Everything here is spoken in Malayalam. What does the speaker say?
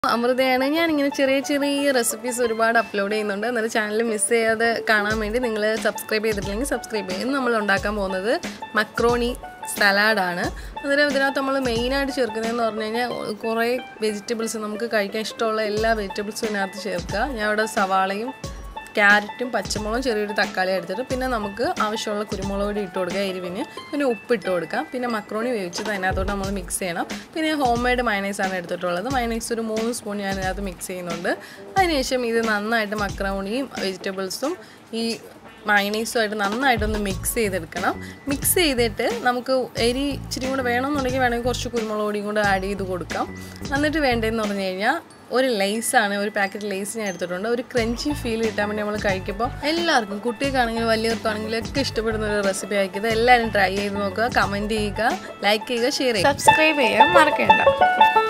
അമൃതയാണ് ഞാനിങ്ങനെ ചെറിയ ചെറിയ റെസിപ്പീസ് ഒരുപാട് അപ്ലോഡ് ചെയ്യുന്നുണ്ട് എന്നിട്ട് ചാനൽ മിസ് ചെയ്യാതെ കാണാൻ വേണ്ടി നിങ്ങൾ സബ്സ്ക്രൈബ് ചെയ്തിട്ടില്ലെങ്കിൽ സബ്സ്ക്രൈബ് ചെയ്യും ഇന്ന് നമ്മൾ ഉണ്ടാക്കാൻ പോകുന്നത് മക്രോണി സലാഡാണ് അന്നേരം ഇതിനകത്ത് നമ്മൾ മെയിനായിട്ട് ചേർക്കുന്നതെന്ന് പറഞ്ഞു കഴിഞ്ഞാൽ കുറേ വെജിറ്റബിൾസ് നമുക്ക് കഴിക്കാൻ ഇഷ്ടമുള്ള എല്ലാ വെജിറ്റബിൾസും ഇതിനകത്ത് ചേർക്കുക ഞാൻ ഇവിടെ സവാളയും ക്യാരറ്റും പച്ചമുളകും ചെറിയൊരു തക്കാളി എടുത്തിട്ട് പിന്നെ നമുക്ക് ആവശ്യമുള്ള കുരുമുളക് പൊടി ഇട്ട് കൊടുക്കുക എരിവിന് പിന്നെ ഉപ്പ് ഇട്ട് കൊടുക്കാം പിന്നെ മക്രോണി വേവിച്ചത് അതിനകത്തോട്ട് നമ്മൾ മിക്സ് ചെയ്യണം പിന്നെ ഹോം മെയ്ഡ് മയണൈസാണ് എടുത്തിട്ടുള്ളത് മയണൈസ് ഒരു മൂന്ന് സ്പൂൺ ഞാൻ ഇതിനകത്ത് മിക്സ് ചെയ്യുന്നുണ്ട് അതിനുശേഷം ഇത് നന്നായിട്ട് മക്രോണിയും വെജിറ്റബിൾസും ഈ മയണൈസുമായിട്ട് നന്നായിട്ടൊന്ന് മിക്സ് ചെയ്തെടുക്കണം മിക്സ് ചെയ്തിട്ട് നമുക്ക് എരി ഇച്ചിരി കൂടെ വേണമെന്നുണ്ടെങ്കിൽ വേണമെങ്കിൽ കുറച്ച് കുരുമുളക് പൊടിയും കൂടെ ആഡ് ചെയ്ത് കൊടുക്കാം എന്നിട്ട് വേണ്ടതെന്ന് പറഞ്ഞു കഴിഞ്ഞാൽ ഒരു ലേസാണ് ഒരു പാക്കറ്റ് ലേസ് ഞാൻ എടുത്തിട്ടുണ്ട് ഒരു ക്രഞ്ചി ഫീൽ കിട്ടാൻ വേണ്ടി നമ്മൾ കഴിക്കുമ്പോൾ എല്ലാവർക്കും കുട്ടികൾക്കാണെങ്കിലും വലിയവർക്കാണെങ്കിലും ഒക്കെ ഇഷ്ടപ്പെടുന്ന ഒരു റെസിപ്പി ആയിരിക്കും എല്ലാവരും ട്രൈ ചെയ്ത് നോക്കുക കമൻറ്റ് ചെയ്യുക ലൈക്ക് ചെയ്യുക ഷെയർ ചെയ്യുക സബ്സ്ക്രൈബ് ചെയ്യാൻ മറക്കണ്ട